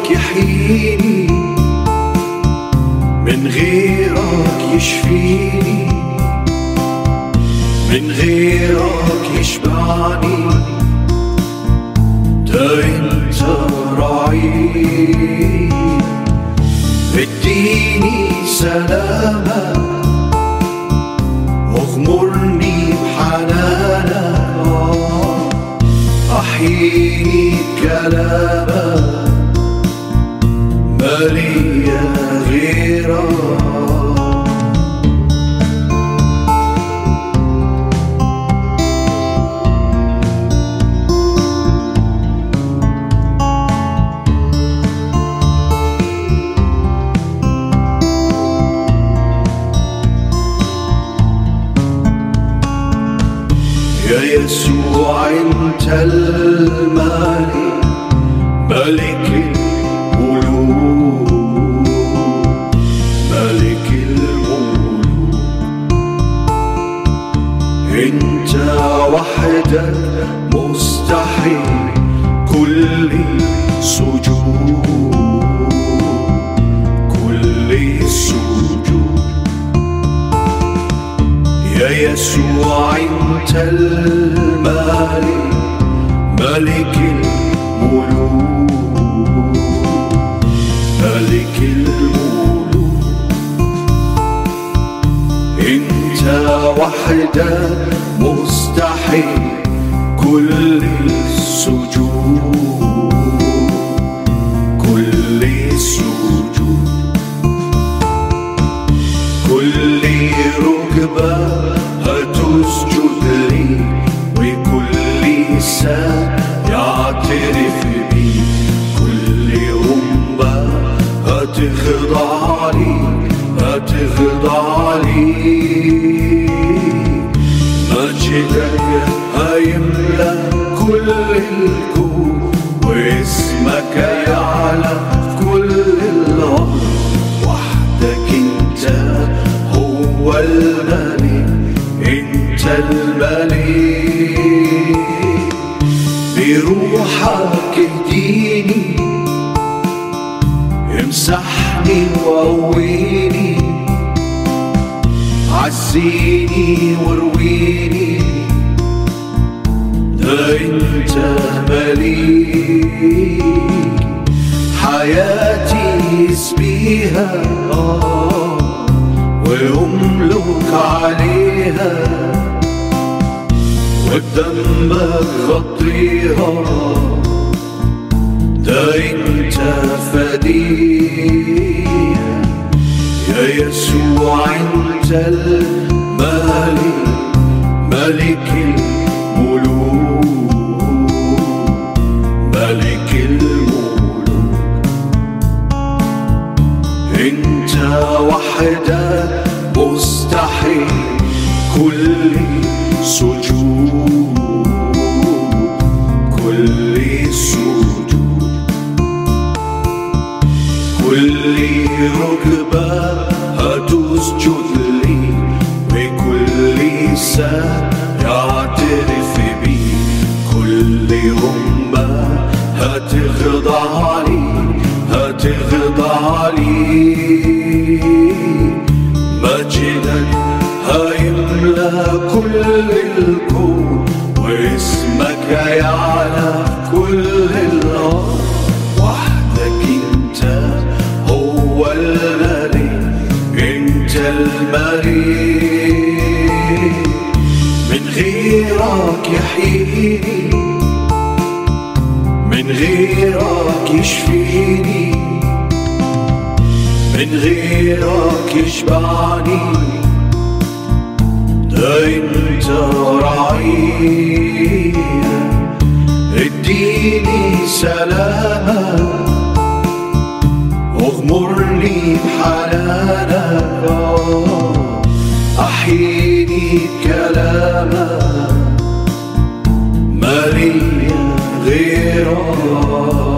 غيرك يحييني من غيرك يشفيني من غيرك يشبعني ده انت راعي اديني سلامك واغمرني بحنانك احييني بكلامك مالي غيرك يا يسوع انت الملك ملك الملوك ملك الملوك انت وحدك مستحيل كل سجود كل سجود يا يسوع انت الملك ملك الملوك ملك الملوك انت وحدك مستحيل كل السجود كل السجود كل ركبة هتسجد لي وكل لسان يعترف بي كل أمة هتخضع لي هتخضع لي مجدك هيملى كل الكون واسمك يعلى كل الأرض وحدك انت هو الملك انت الملك بروحك اهديني امسحني وقويني عزيني وارويني ده انت مليك حياتي اسبيها آه واملك عليها ودمك غطيها ده انت فديها يا يسوع انت الملك ملك الملوك ملك الملوك انت وحدك مستحيل كل سجود كل سجود كل ركبة هتسجد لي وكل لسان يعترف بي كل أمة هتخضع لي هتخضع لي مجدك هيملى كل الكون واسمك يعلى كل الأرض وحدك انت هو الملك انت الملك من غيرك يحييني من غيرك يشفيني من غيرك يشبعني ده انت رعي اديني سلامك واغمرني بحنانك احييني بكلامك مالي غيرك